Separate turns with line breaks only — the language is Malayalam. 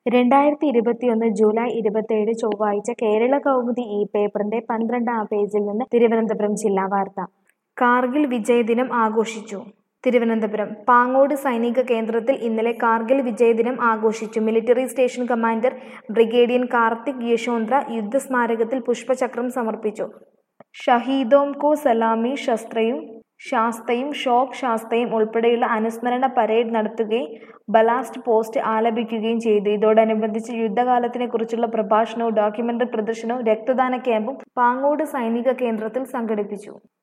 രണ്ടായിരത്തി ഇരുപത്തിയൊന്ന് ജൂലൈ ഇരുപത്തിയേഴ് ചൊവ്വാഴ്ച കേരള കൗമുദി ഈ പേപ്പറിന്റെ പന്ത്രണ്ടാം പേജിൽ നിന്ന് തിരുവനന്തപുരം ജില്ലാ വാർത്ത കാർഗിൽ വിജയദിനം ആഘോഷിച്ചു തിരുവനന്തപുരം പാങ്ങോട് സൈനിക കേന്ദ്രത്തിൽ ഇന്നലെ കാർഗിൽ വിജയദിനം ആഘോഷിച്ചു military station commander brigadier Karthik Yashondra യുദ്ധസ്മാരകത്തിൽ പുഷ്പചക്രം സമർപ്പിച്ചു ഷഹീദോം കോ സലാമി ശസ്ത്രയും ശാസ്തയും ഷോക്ക് ശാസ്തയും ഉൾപ്പെടെയുള്ള അനുസ്മരണ പരേഡ് നടത്തുകയും ബലാസ്റ്റ് പോസ്റ്റ് ആലപിക്കുകയും ചെയ്തു ഇതോടനുബന്ധിച്ച് യുദ്ധകാലത്തിനെ കുറിച്ചുള്ള പ്രഭാഷണവും ഡോക്യുമെന്ററി പ്രദർശനവും രക്തദാന ക്യാമ്പും പാങ്ങോട് സൈനിക കേന്ദ്രത്തിൽ സംഘടിപ്പിച്ചു